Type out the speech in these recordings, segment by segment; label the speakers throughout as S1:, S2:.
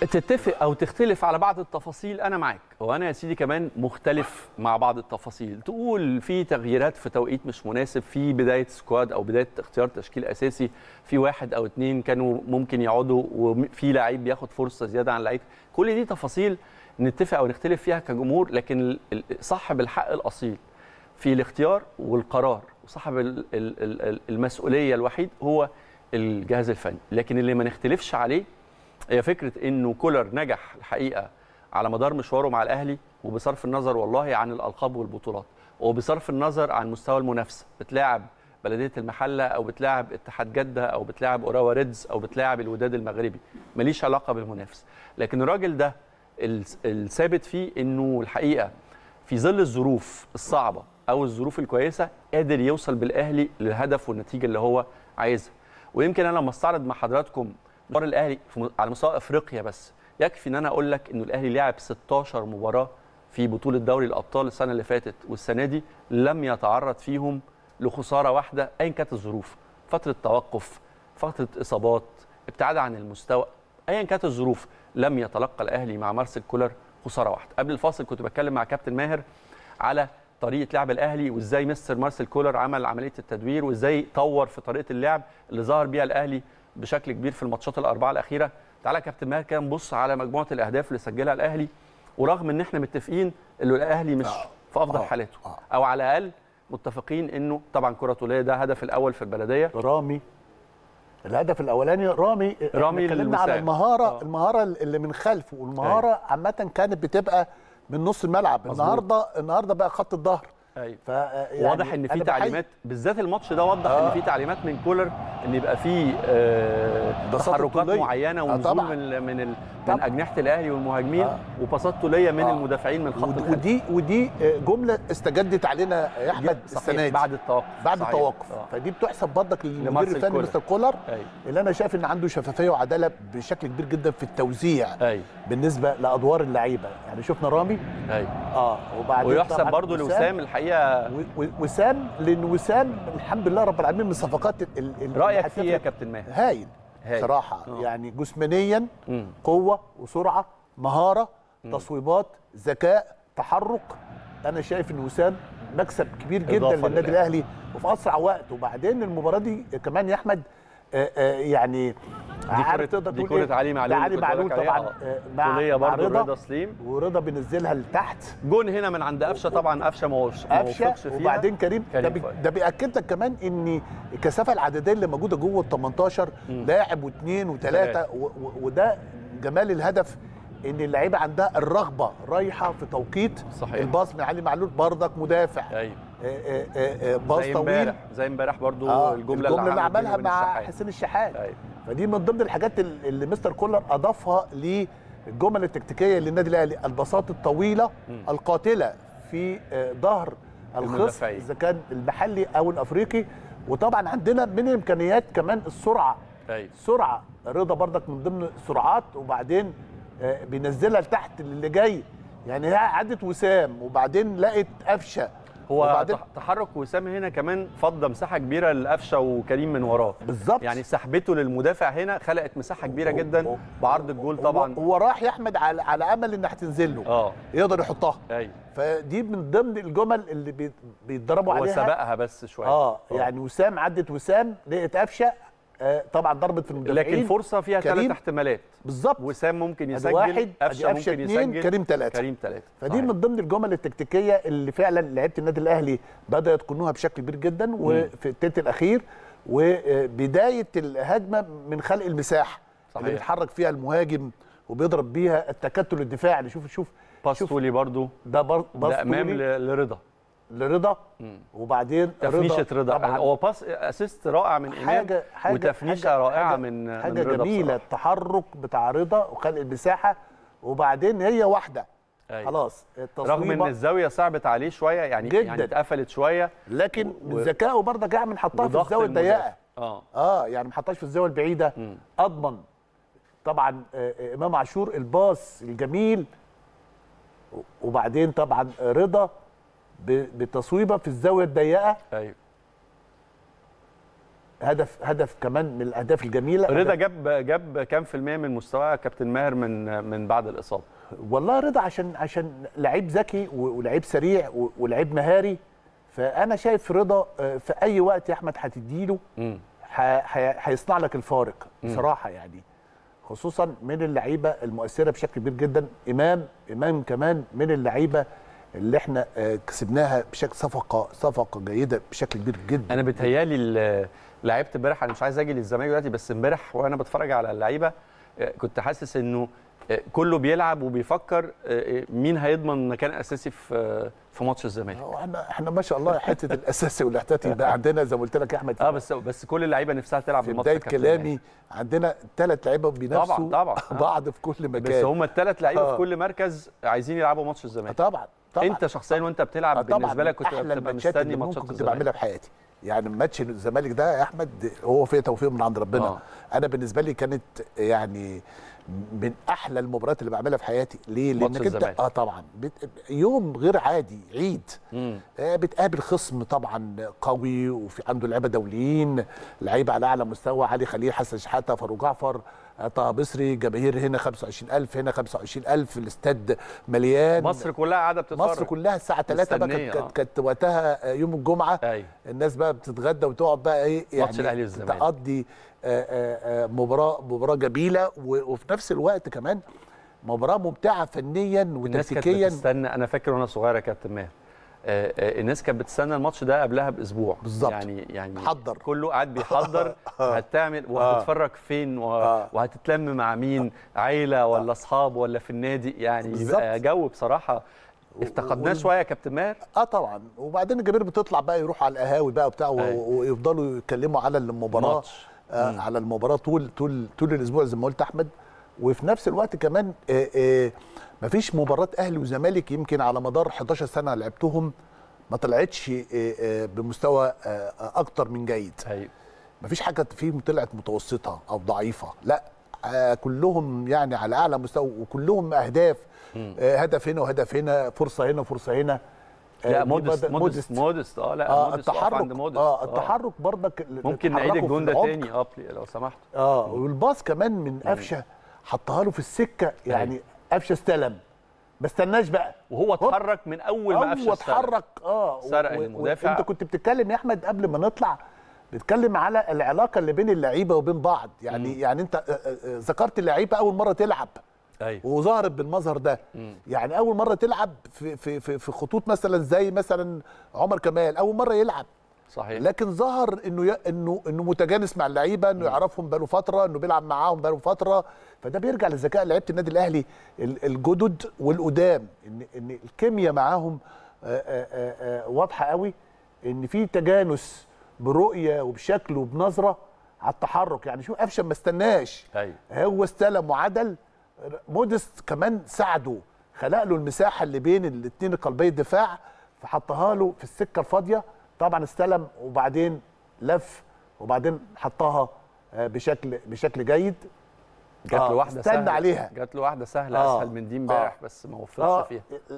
S1: تتفق او تختلف على بعض التفاصيل انا معاك وانا يا سيدي كمان مختلف مع بعض التفاصيل تقول في تغييرات في توقيت مش مناسب في بدايه سكواد او بدايه اختيار تشكيل اساسي في واحد او اتنين كانوا ممكن يقعدوا وفي لعيب بياخد فرصه زياده عن لعيب كل دي تفاصيل نتفق او نختلف فيها كجمهور لكن ال- ال- صاحب الحق الاصيل في الاختيار والقرار وصاحب ال- ال- ال- المسؤوليه الوحيد هو الجهاز الفني لكن اللي ما نختلفش عليه هي فكره انه كولر نجح الحقيقه على مدار مشواره مع الاهلي وبصرف النظر والله عن الالقاب والبطولات وبصرف النظر عن مستوى المنافسه بتلاعب بلديه المحله او بتلاعب اتحاد جده او بتلاعب اوراوا ريدز او بتلاعب الوداد المغربي ماليش علاقه بالمنافس لكن الراجل ده الس- الثابت فيه انه الحقيقه في ظل الظروف الصعبه او الظروف الكويسه قادر يوصل بالاهلي للهدف والنتيجه اللي هو عايزها ويمكن انا لما استعرض مع حضراتكم مشوار الاهلي في م- على مستوى افريقيا بس يكفي ان انا اقول لك انه الاهلي لعب 16 مباراه في بطوله دوري الابطال السنه اللي فاتت والسنه دي لم يتعرض فيهم لخساره واحده ايا كانت الظروف فتره توقف فتره اصابات ابتعاد عن المستوى ايا كانت الظروف لم يتلقى الاهلي مع مارسيل كولر خساره واحده قبل الفاصل كنت بتكلم مع كابتن ماهر على طريقه لعب الاهلي وازاي مستر مارسيل كولر عمل عمليه التدوير وازاي طور في طريقه اللعب اللي ظهر بيها الاهلي بشكل كبير في الماتشات الاربعه الاخيره تعالى يا كابتن ماهر كده نبص على مجموعه الاهداف اللي سجلها الاهلي ورغم ان احنا متفقين انه الاهلي مش في افضل
S2: آه.
S1: حالاته
S2: آه.
S1: او على الاقل متفقين انه طبعا كره طوليه ده هدف الاول في البلديه
S2: رامي الهدف الاولاني رامي
S1: رامي
S2: اتكلمنا
S1: للوسام.
S2: على المهاره
S1: آه.
S2: المهاره اللي من خلفه والمهاره عامه كانت بتبقى من نص الملعب
S1: مظبوط.
S2: النهارده النهارده بقى خط الظهر
S1: ايوه
S2: ف يعني
S1: واضح ان في
S2: أنا بحيي-
S1: تعليمات بالذات الماتش ده وضح
S2: آه.
S1: ان في تعليمات من كولر ان يبقى في آه،
S2: بساطة
S1: تحركات
S2: طولية.
S1: معينه
S2: آه،
S1: ونزول
S2: طبعاً.
S1: من ال- من ال- من
S2: طبعاً.
S1: اجنحه الاهلي والمهاجمين
S2: آه.
S1: وباصات طوليه من
S2: آه.
S1: المدافعين من خط
S2: ود-
S1: الخلف
S2: ودي ودي جمله استجدت علينا يا احمد
S1: صحيح،
S2: السنه دي
S1: بعد التوقف
S2: بعد
S1: صحيح.
S2: التوقف
S1: آه.
S2: فدي بتحسب برضك للمدير
S1: لمارسيل
S2: الفني
S1: كولر.
S2: مستر كولر
S1: ايوه
S2: اللي انا شايف ان عنده شفافيه وعداله بشكل كبير جدا في التوزيع
S1: ايوه
S2: بالنسبه لادوار اللعيبه يعني شفنا رامي
S1: ايوه
S2: اه وبعدين
S1: ويحسب
S2: طبعاً
S1: برضه لوسام الحقيقه
S2: و- و- وسام لان وسام الحمد لله رب العالمين من الصفقات ال- ال- اللي
S1: رايك فيه
S2: هتفرق.
S1: ايه يا كابتن ماهر
S2: هايل
S1: هايل.
S2: صراحه
S1: آه.
S2: يعني جسمانيا
S1: مم.
S2: قوه وسرعه مهاره تصويبات ذكاء تحرك انا شايف ان وسام مكسب كبير جدا
S1: إضافة
S2: للنادي
S1: للأهلي.
S2: الاهلي وفي اسرع وقت وبعدين المباراه دي كمان يا احمد آه، آه، يعني عارف
S1: كرة-
S2: تقدر
S1: دي
S2: تقول
S1: كرة علي معلول
S2: ده علي
S1: اللي كنت
S2: معلول
S1: بقولك عليها.
S2: طبعا
S1: آه.
S2: آه، مع
S1: طوليه
S2: مع
S1: برضه
S2: رضا
S1: رضا سليم
S2: ورضا بينزلها لتحت
S1: جون هنا من عند قفشه طبعا قفشه ما وش- ما
S2: قفشه
S1: وفقش فيها
S2: وبعدين كريم ده,
S1: كريم
S2: بي
S1: فؤاد.
S2: ده بياكد لك كمان ان الكثافه العدديه اللي موجوده جوه ال 18 لاعب واثنين وثلاثه
S1: ثلاثة.
S2: و- و- وده جمال الهدف ان اللعيبه عندها الرغبه رايحه في توقيت
S1: صحيح.
S2: الباص من علي معلول بردك مدافع
S1: ايوه
S2: آه، آه، آه، آه، باص
S1: زي
S2: طويل
S1: امبارح زي امبارح برضه
S2: آه،
S1: الجمله,
S2: الجمله اللي
S1: عمل
S2: عملها
S1: بين
S2: مع
S1: الشحات.
S2: حسين الشحات
S1: ايوه
S2: فدي من ضمن الحاجات ال- اللي مستر كولر اضافها للجمل التكتيكيه للنادي الاهلي البساط الطويله القاتله في آه، ظهر الخصم
S1: المدافعين.
S2: اذا كان المحلي او الافريقي وطبعا عندنا من الامكانيات كمان السرعه
S1: ايوه
S2: السرعه رضا بردك من ضمن السرعات وبعدين آه، بينزلها لتحت اللي جاي يعني هي عدت وسام وبعدين لقت قفشه
S1: هو
S2: وبعدين
S1: تح- تحرك وسام هنا كمان فضى مساحه كبيره لقفشه وكريم من وراه
S2: بالظبط
S1: يعني سحبته للمدافع هنا خلقت مساحه كبيره جدا بعرض الجول
S2: هو-
S1: طبعا
S2: هو راح يا احمد على على امل انها هتنزل له
S1: اه
S2: يقدر يحطها
S1: ايوه
S2: فدي من ضمن الجمل اللي بي- بيتدربوا
S1: هو
S2: عليها
S1: سبقها بس شويه
S2: اه يعني وسام عدت وسام لقت قفشه آه طبعا ضربت في المدافعين
S1: لكن فرصه فيها ثلاث
S2: كريم
S1: احتمالات
S2: بالظبط
S1: وسام ممكن
S2: ادي
S1: يسجل
S2: واحد
S1: قفشه
S2: ادي قفشه
S1: ممكن
S2: اثنين
S1: يسجل
S2: كريم ثلاثه
S1: كريم ثلاثه
S2: فدي من ضمن الجمل التكتيكيه اللي فعلا لعيبه النادي الاهلي بدأوا يتقنوها بشكل كبير جدا وفي التلت الاخير وبدايه الهجمه من خلق المساحه
S1: صحيح.
S2: اللي بيتحرك فيها المهاجم وبيضرب بيها التكتل الدفاعي شوف شوف
S1: باس
S2: شوف
S1: طولي برضو
S2: ده بر- باص
S1: ده امام
S2: طولي
S1: ل- لرضا
S2: لرضا وبعدين
S1: تفنيشه رضا
S2: طبعاً
S1: هو باس اسيست رائع من امام
S2: حاجه حاجه
S1: وتفنيشه
S2: حاجة
S1: رائعه
S2: حاجة
S1: من
S2: حاجه
S1: من رضا
S2: جميله
S1: بصراحة.
S2: التحرك بتاع رضا وخلق المساحه وبعدين هي واحده
S1: أيوة.
S2: خلاص
S1: رغم ان
S2: التصويبه
S1: الزاويه صعبت عليه شويه يعني
S2: جداً.
S1: يعني اتقفلت شويه
S2: لكن
S1: و-
S2: من ذكائه برضه جاي من حطها في
S1: وضغط
S2: الزاويه الضيقه
S1: المدافع. اه
S2: اه يعني ما حطهاش في الزاويه البعيده
S1: مم.
S2: اضمن طبعا آه، آه، امام عاشور الباص الجميل وبعدين طبعا رضا ب- بتصويبه في الزاويه الضيقه
S1: ايوه
S2: هدف هدف كمان من الاهداف الجميله
S1: رضا
S2: هدف-
S1: جاب جاب كام في المية من مستوى كابتن ماهر من من بعد الإصابة
S2: والله رضا عشان عشان لعيب ذكي و- ولعيب سريع و- ولعيب مهاري فانا شايف رضا آه، في اي وقت يا احمد هتديله
S1: مم.
S2: ح- ح- هيصنع لك الفارق بصراحه يعني خصوصا من اللعيبه المؤثره بشكل كبير جدا امام امام كمان من اللعيبه اللي احنا آه، كسبناها بشكل صفقه صفقه جيده بشكل كبير جدا
S1: انا بتهيالي ال- لعبت امبارح انا مش عايز اجي للزمالك دلوقتي بس امبارح وانا بتفرج على اللعيبه آه، كنت حاسس انه آه، كله بيلعب وبيفكر آه، آه، مين هيضمن مكان اساسي في آه، في ماتش الزمالك
S2: هو احنا احنا ما شاء الله حته الاساسي والاحتياطي يبقى عندنا زي ما قلت لك يا احمد
S1: اه بس بس كل اللعيبه نفسها تلعب
S2: في
S1: الماتش
S2: بدايه
S1: يا كابتن
S2: كلامي عندنا ثلاث لعيبه بينافسوا
S1: طبعا طبعا آه.
S2: بعض في كل
S1: بس
S2: مكان
S1: هم الثلاث لعيبه
S2: آه.
S1: في كل مركز عايزين يلعبوا ماتش
S2: آه،
S1: الزمالك
S2: طبعا طبعا
S1: انت شخصيا وانت بتلعب
S2: آه، طبعا
S1: بالنسبه لك كنت
S2: احلى
S1: بتبقى
S2: الماتشات
S1: مستني
S2: اللي
S1: ماتشات
S2: ممكن كنت
S1: الزمالك
S2: بعملها في حياتي يعني ماتش الزمالك ده يا احمد هو فيه توفيق من عند ربنا
S1: آه.
S2: انا بالنسبه لي كانت يعني من احلى المباريات اللي بعملها في حياتي ليه
S1: ماتش
S2: لانك انت
S1: الزمالك.
S2: اه طبعا بت... يوم غير عادي عيد
S1: مم.
S2: آه، بتقابل خصم طبعا قوي وفي عنده لعيبه دوليين لعيبه على اعلى مستوى علي خليل حسن شحاته فاروق جعفر آه، طه بصري جماهير هنا 25000 هنا 25000 الاستاد مليان
S1: مصر كلها قاعده بتتفرج
S2: مصر كلها الساعه 3 بقى
S1: مستنية،
S2: كانت
S1: آه.
S2: كانت- كانت وقتها آه، يوم الجمعه
S1: ايوه
S2: الناس بقى بتتغدى وتقعد بقى ايه
S1: ماتش الأهلي والزمالك.
S2: تقضي آه، آه، آه، مباراه مباراه جميله و- وفي نفس الوقت كمان مباراه ممتعه فنيا
S1: الناس كانت
S2: وتكتيكيا
S1: بتستنى انا فاكر وانا صغير يا كابتن ماهر آه، آه، الناس كانت بتستنى الماتش ده قبلها باسبوع
S2: بالظبط.
S1: يعني يعني
S2: حضر.
S1: كله قاعد بيحضر
S2: آه.
S1: هتعمل وهتتفرج فين و-
S2: آه.
S1: وهتتلم مع مين عيله ولا اصحاب ولا في النادي يعني
S2: بالظبط.
S1: يبقى جو بصراحه افتقدناه
S2: وال-
S1: شويه يا كابتن ماهر
S2: اه طبعا وبعدين الجماهير بتطلع بقى يروحوا على القهاوي بقى وبتاع و-
S1: أيوة.
S2: ويفضلوا يتكلموا على المباراه
S1: ماتش.
S2: آه
S1: مم.
S2: على المباراه طول طول طول الاسبوع زي ما قلت احمد وفي نفس الوقت كمان آه آه مفيش مباراه اهلي وزمالك يمكن على مدار 11 سنه لعبتهم ما طلعتش آه آه بمستوى آه آه اكتر من جيد
S1: ايوه
S2: مفيش حاجه فيهم طلعت متوسطه او ضعيفه لا آه كلهم يعني على اعلى مستوى وكلهم اهداف آه هدف هنا وهدف هنا فرصه هنا فرصه هنا آه،
S1: لا
S2: دي
S1: مودست
S2: بدأ-
S1: مودست مودست اه لا
S2: اه
S1: مودست وقف
S2: التحرك
S1: عند مودست
S2: اه التحرك برضك
S1: ممكن نعيد
S2: تحركوا
S1: الجون
S2: في
S1: ده
S2: العمق.
S1: تاني اه بلي- لو سمحت
S2: اه والباص كمان من قفشه حطها له في السكه يعني قفشه استلم ما استناش بقى
S1: وهو
S2: هوب.
S1: اتحرك من اول ما قفشه
S2: هو
S1: استلم.
S2: اتحرك اه
S1: سرق
S2: و- و-
S1: المدافع.
S2: انت كنت بتتكلم يا احمد قبل ما نطلع بتتكلم على العلاقه اللي بين اللعيبه وبين بعض يعني يعني انت آه، آه، آه، ذكرت اللعيبه اول مره تلعب
S1: ايوه
S2: وظهرت بالمظهر ده يعني اول مره تلعب في في في, في خطوط مثلا زي مثلا عمر كمال اول مره يلعب
S1: صحيح
S2: لكن ظهر انه ي... انه انه متجانس مع اللعيبه انه يعرفهم بقاله فتره انه بيلعب معاهم بقاله فتره فده بيرجع لذكاء لعيبه النادي الاهلي ال- الجدد والقدام ان ان الكيمياء معاهم آه، آه، آه، آه، واضحه قوي ان في تجانس برؤيه وبشكل وبنظره على التحرك يعني شوف قفشه ما استناش
S1: ايوه
S2: هو استلم وعدل مودست كمان ساعده خلق له المساحه اللي بين الاثنين قلبي الدفاع فحطها له في السكه الفاضيه طبعا استلم وبعدين لف وبعدين حطها آه، بشكل بشكل جيد
S1: جات له
S2: آه،
S1: واحده
S2: استنى
S1: سهله
S2: عليها.
S1: جات له واحده سهله
S2: آه.
S1: اسهل من دي امبارح
S2: آه.
S1: بس ما وفقش
S2: اه
S1: فيها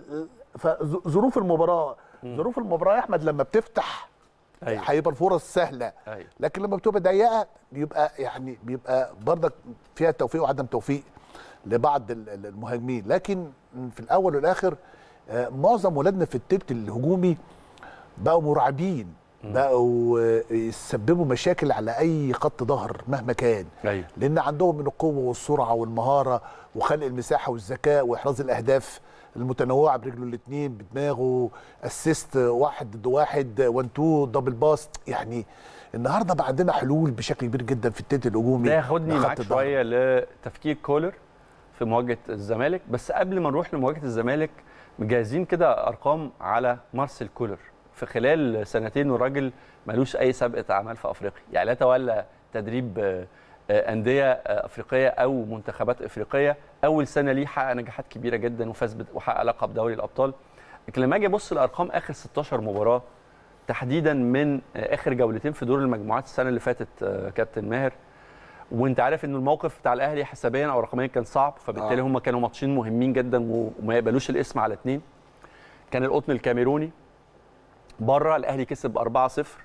S2: فظروف المباراه ظروف المباراه يا احمد لما بتفتح
S1: أيوة.
S2: هيبقى الفرص سهله
S1: ايوه
S2: لكن لما بتبقى ضيقه بيبقى يعني بيبقى برضك فيها توفيق وعدم توفيق لبعض ال- ال- المهاجمين لكن في الاول والاخر آه، معظم ولادنا في التلت الهجومي بقوا مرعبين بقوا آه، يسببوا مشاكل على اي خط ظهر مهما كان
S1: ايوه
S2: لان عندهم من القوه والسرعه والمهاره وخلق المساحه والذكاء واحراز الاهداف المتنوعه برجله الاثنين بدماغه اسيست واحد ضد واحد وان تو دبل باس يعني النهارده بقى عندنا حلول بشكل كبير جدا في التلت الهجومي
S1: ده ياخدني
S2: لخط
S1: معاك
S2: الظهر.
S1: شويه لتفكير كولر في مواجهه الزمالك بس قبل ما نروح لمواجهه الزمالك مجهزين كده ارقام على مارسيل كولر في خلال سنتين والراجل ملوش اي سابقه اعمال في افريقيا يعني لا تولى تدريب آه، آه، انديه آه، افريقيه او منتخبات افريقيه اول سنه ليه حقق نجاحات كبيره جدا وفاز بت- وحقق لقب دوري الابطال لكن لما اجي ابص لارقام اخر 16 مباراه تحديدا من آه، اخر جولتين في دور المجموعات السنه اللي فاتت آه، كابتن ماهر وانت عارف ان الموقف بتاع الاهلي حسابيا او رقميا كان صعب فبالتالي
S2: آه.
S1: هم كانوا ماتشين مهمين جدا و- وما يقبلوش الاسم على اتنين كان القطن الكاميروني بره الاهلي كسب 4-0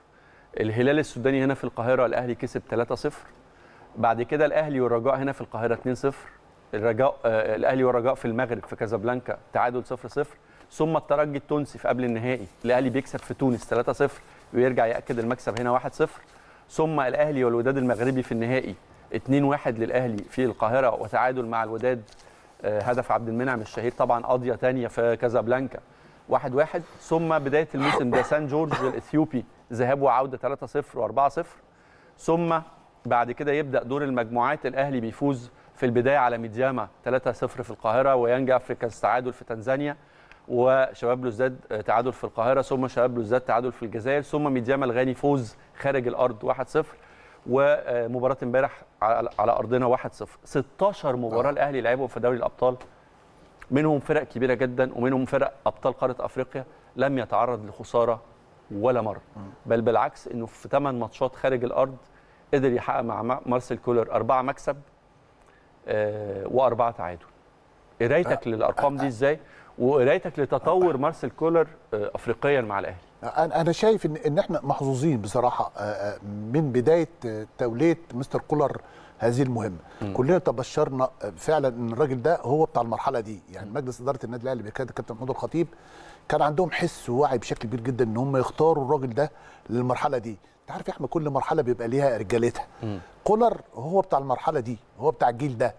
S1: الهلال السوداني هنا في القاهره الاهلي كسب 3-0 بعد كده الاهلي والرجاء هنا في القاهره 2-0 الرجاء آه الاهلي والرجاء في المغرب في كازابلانكا تعادل 0-0 ثم الترجي التونسي في قبل النهائي الاهلي بيكسب في تونس 3-0 ويرجع ياكد المكسب هنا 1-0 ثم الاهلي والوداد المغربي في النهائي 2-1 للاهلي في القاهره وتعادل مع الوداد آه، هدف عبد المنعم الشهير طبعا قضيه ثانيه في كازابلانكا 1-1 ثم بدايه الموسم ده سان جورج الاثيوبي ذهاب وعوده 3-0 و4-0 ثم بعد كده يبدا دور المجموعات الاهلي بيفوز في البدايه على ميدياما 3-0 في القاهره ويانج افريكانز تعادل في تنزانيا وشباب بلوزداد آه، تعادل في القاهره ثم شباب بلوزداد تعادل في الجزائر ثم ميدياما الغاني فوز خارج الارض 1-0 ومباراه امبارح على على ارضنا 1-0 16 مباراه
S2: آه.
S1: الاهلي لعبهم في دوري الابطال منهم فرق كبيره جدا ومنهم فرق ابطال قاره افريقيا لم يتعرض لخساره ولا مره بل بالعكس انه في 8 ماتشات خارج الارض قدر يحقق مع مارسيل كولر أربعة مكسب آه، وأربعة تعادل قرايتك للأرقام دي إزاي وقرايتك لتطور مارسيل كولر آه، أفريقيا مع الأهلي
S2: انا انا شايف ان ان احنا محظوظين بصراحه آه، آه، من بدايه آه، توليه مستر كولر هذه المهمه كلنا تبشرنا آه، فعلا ان الراجل ده هو بتاع المرحله دي يعني مجلس اداره النادي الاهلي بقياده الكابتن محمود الخطيب كان عندهم حس ووعي بشكل كبير جدا ان هم يختاروا الراجل ده للمرحله دي انت عارف يا احمد كل مرحله بيبقى ليها رجالتها كولر هو بتاع المرحله دي هو بتاع الجيل ده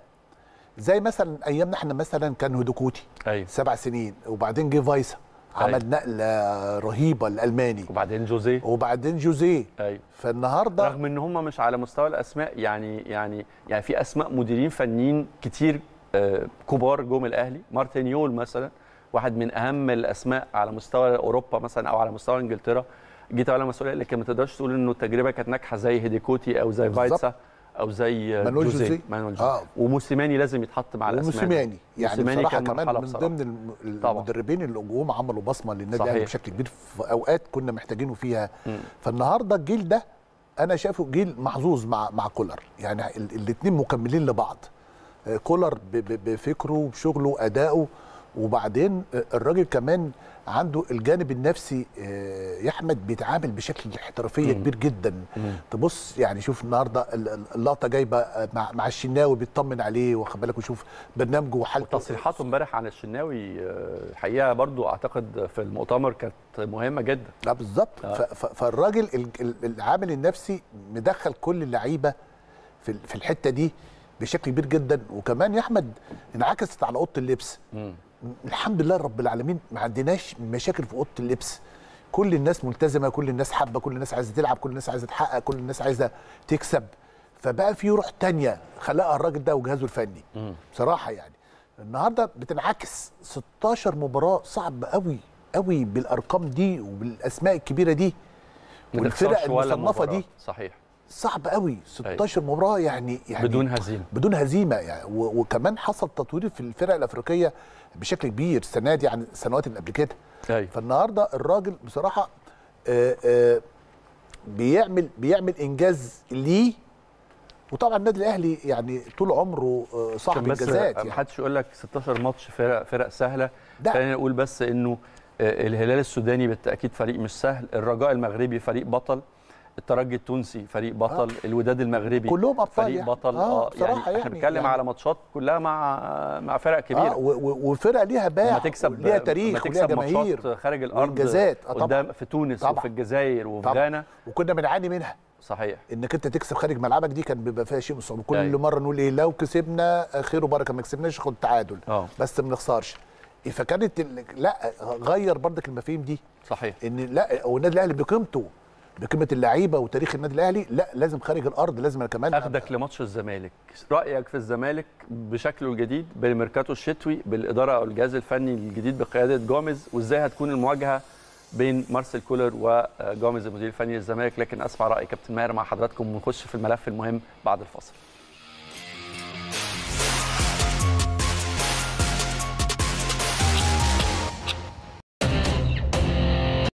S2: زي مثلا ايامنا احنا مثلا كان هدوكوتي
S1: أيوة
S2: سبع سنين وبعدين جه فايسا
S1: أيوة.
S2: عمل نقله رهيبه الالماني
S1: وبعدين جوزيه
S2: وبعدين جوزيه
S1: أيوة
S2: فالنهارده
S1: رغم ان هم مش على مستوى الاسماء يعني يعني يعني في اسماء مديرين فنيين كتير آه، كبار جم الاهلي مارتينيول مثلا واحد من اهم الاسماء على مستوى اوروبا مثلا او على مستوى انجلترا جيت على مسؤوليه لكن ما تقدرش تقول انه التجربه كانت ناجحه زي هيديكوتي او زي
S2: بالظبط.
S1: فايتسا او زي آه،
S2: مانويل
S1: جوزيه
S2: جوزيه.
S1: مانويل جوزيه
S2: آه.
S1: وموسيماني لازم يتحط مع الاسماء دي.
S2: وموسيماني يعني
S1: موسيماني
S2: بصراحه
S1: كان
S2: كمان
S1: مرحلة
S2: من
S1: بصراحة.
S2: ضمن الم-
S1: طبعا.
S2: المدربين اللي جم عملوا بصمه للنادي
S1: صحيح.
S2: الاهلي بشكل كبير في اوقات كنا محتاجينه فيها
S1: مم.
S2: فالنهارده الجيل ده انا شايفه جيل محظوظ مع مع كولر يعني الاثنين مكملين لبعض آه، كولر ب- ب- بفكره وبشغله ادائه وبعدين آه، الراجل كمان عنده الجانب النفسي آه، يا احمد بيتعامل بشكل احترافيه كبير جدا تبص يعني شوف النهارده ال- ال- اللقطه جايبه آه، مع مع الشناوي بيطمن عليه واخد بالك وشوف برنامجه وحالته
S1: تصريحاته امبارح عن الشناوي آه، الحقيقه برضو اعتقد في المؤتمر كانت مهمه جدا
S2: لا بالظبط
S1: آه.
S2: ف- ف- فالراجل ال- ال- العامل النفسي مدخل كل اللعيبه في ال- في الحته دي بشكل كبير جدا وكمان يا احمد انعكست على اوضه اللبس
S1: مم.
S2: الحمد لله رب العالمين ما عندناش مشاكل في اوضه اللبس كل الناس ملتزمه كل الناس حابه كل الناس عايزه تلعب كل الناس عايزه تحقق كل الناس عايزه تكسب فبقى في روح تانية خلقها الراجل ده وجهازه الفني بصراحه يعني النهارده بتنعكس 16 مباراه صعب قوي قوي بالارقام دي وبالاسماء الكبيره دي
S1: ما
S2: والفرق
S1: تخسرش ولا
S2: المصنفه
S1: مباراة.
S2: دي
S1: صحيح
S2: صعب قوي 16 مباراه يعني يعني
S1: بدون هزيمه
S2: بدون هزيمه يعني و- وكمان حصل تطوير في الفرق الافريقيه بشكل كبير السنه دي عن السنوات اللي قبل كده
S1: ايوه
S2: فالنهارده الراجل بصراحه آه، آه، بيعمل بيعمل انجاز ليه وطبعا النادي الاهلي يعني طول عمره آه، صاحب
S1: عشان بس
S2: انجازات
S1: ما
S2: يعني
S1: حدش يقول لك 16 ماتش فرق فرق سهله
S2: ده.
S1: خلينا نقول بس انه آه، الهلال السوداني بالتاكيد فريق مش سهل الرجاء المغربي فريق بطل الترجي التونسي فريق بطل آه. الوداد المغربي
S2: كلهم أبطال
S1: فريق
S2: يعني.
S1: بطل
S2: آه،
S1: اه
S2: بصراحة
S1: يعني احنا
S2: يعني-
S1: بنتكلم
S2: يعني-
S1: على ماتشات كلها مع مع فرق كبيره
S2: اه و- و- وفرقه ليها باع
S1: لما تكسب
S2: ليها
S1: لما
S2: تاريخ وليها
S1: تكسب
S2: جماهير
S1: ماتشات خارج الارض
S2: وإنجازات. آه، طبعاً.
S1: قدام في تونس
S2: طبعاً.
S1: وفي الجزائر وفي
S2: طبعاً.
S1: غانا
S2: وكنا بنعاني منها
S1: صحيح
S2: انك انت تكسب خارج ملعبك دي كان بيبقى فيها شيء صعب كل
S1: أيوة.
S2: مره نقول ايه لو كسبنا خير وبركه ما كسبناش خد تعادل
S1: اه
S2: بس ما نخسرش فكانت ال- لا غير برضك المفاهيم دي
S1: صحيح
S2: ان لا هو النادي الاهلي بقيمته بقيمه اللعيبه وتاريخ النادي الاهلي لا لازم خارج الارض لازم أنا كمان
S1: اخدك لماتش الزمالك رايك في الزمالك بشكله الجديد بالميركاتو الشتوي بالاداره او الجهاز الفني الجديد بقياده جوميز وازاي هتكون المواجهه بين مارسيل كولر وجوميز المدير الفني للزمالك لكن اسمع راي كابتن ماهر مع حضراتكم ونخش في الملف المهم بعد الفاصل